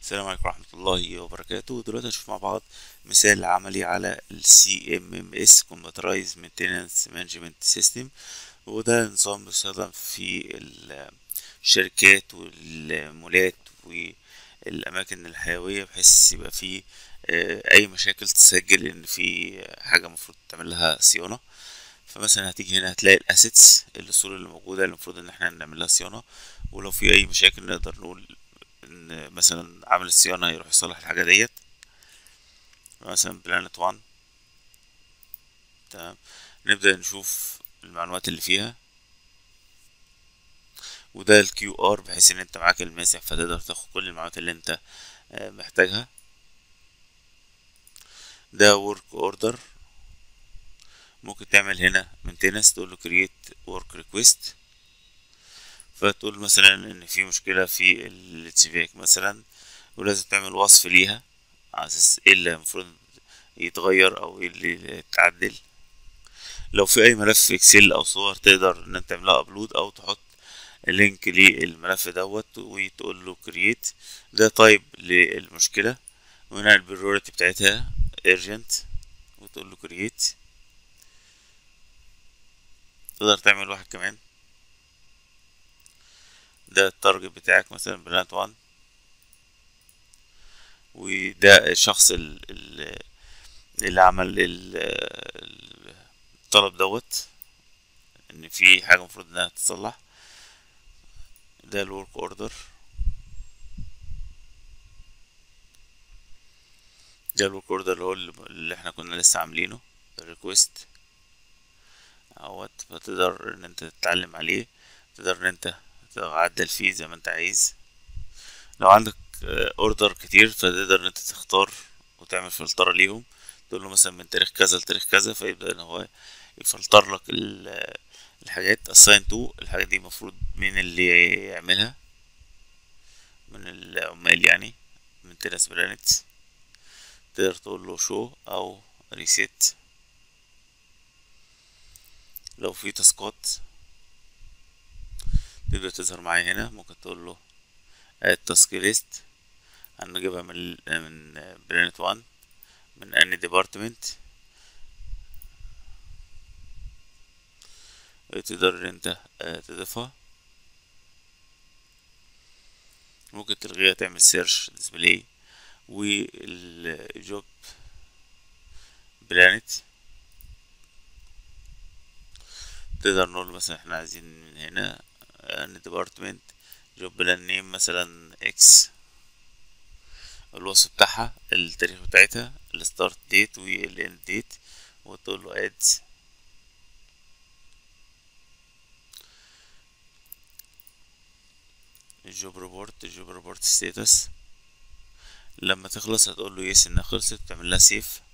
السلام عليكم ورحمة الله وبركاته دلوقتي هنشوف مع بعض مثال عملي على ال CMMS Computerized Maintenance Management System وده نظام بيستخدم في الشركات والمولات والأماكن الحيوية بحيث يبقى فيه آه، أي مشاكل تسجل إن في حاجة المفروض تعمل لها صيانة فمثلا هتيجي هنا هتلاقي الأسيتس الأصول اللي موجودة اللي المفروض إن احنا نعمل لها صيانة ولو في أي مشاكل نقدر نقول ان مثلا عامل الصيانة يروح يصلح الحاجة ديت مثلا بلانت وان تمام نبدأ نشوف المعلومات اللي فيها وده الكيو ار بحيث ان انت معاك الماسح فتقدر تاخد كل المعلومات اللي انت آه، محتاجها ده ورك اوردر ممكن تعمل هنا maintenance تقول له create work request فتقول مثلا ان في مشكلة في الاتشباك مثلا ولازم تعمل وصف ليها على اساس ايه اللي المفروض يتغير او ايه اللي يتعدل لو في اي ملف اكسل او صور تقدر ان انت تعملها ابلود او تحط لينك للملف دوت وتقول له كرييت ده طيب للمشكلة وهنا البريوريتي بتاعتها urgent وتقول له كرييت تقدر تعمل واحد كمان ده التارجت بتاعك مثلا بلانت وان وده الشخص ال- ال- اللي عمل ال- الطلب دوت ان في حاجة المفروض انها تتصلح ده الورك اوردر ده الورك اوردر اللي هو اللي- اللي احنا كنا لسه عاملينه الريكوست اهوت فتقدر ان انت تتعلم عليه تقدر ان انت تعدل فيه زي ما انت عايز لو عندك اوردر كتير فتقدر ان انت تختار وتعمل فلترة ليهم تقول له مثلا من تاريخ كذا لتاريخ كذا فيبدأ ان هو يفلتر لك ال- الحاجات assign to الحاجات دي المفروض مين اللي يعملها من العمال يعني من تيرس بلانت تقدر تقول له شو او ريسيت لو في تاسكات تبدأ تظهر معايا هنا ممكن تقول له add task list هنجيبها من من بلانت وان من اني ديبارتمنت تقدر ان انت آه، تضيفها ممكن تلغيها تعمل سيرش ديسبلاي والجوب بلانت تقدر نقول مثلا احنا عايزين من هنا ان ديبارتمنت جوب بلان نيم مثلا اكس الوصف بتاعها التاريخ بتاعتها الستارت ديت والاند ديت وتقول له اد الجوب ريبورت الجوب ريبورت ستاتس لما تخلص هتقول له يس انها خلصت تعمل لها سيف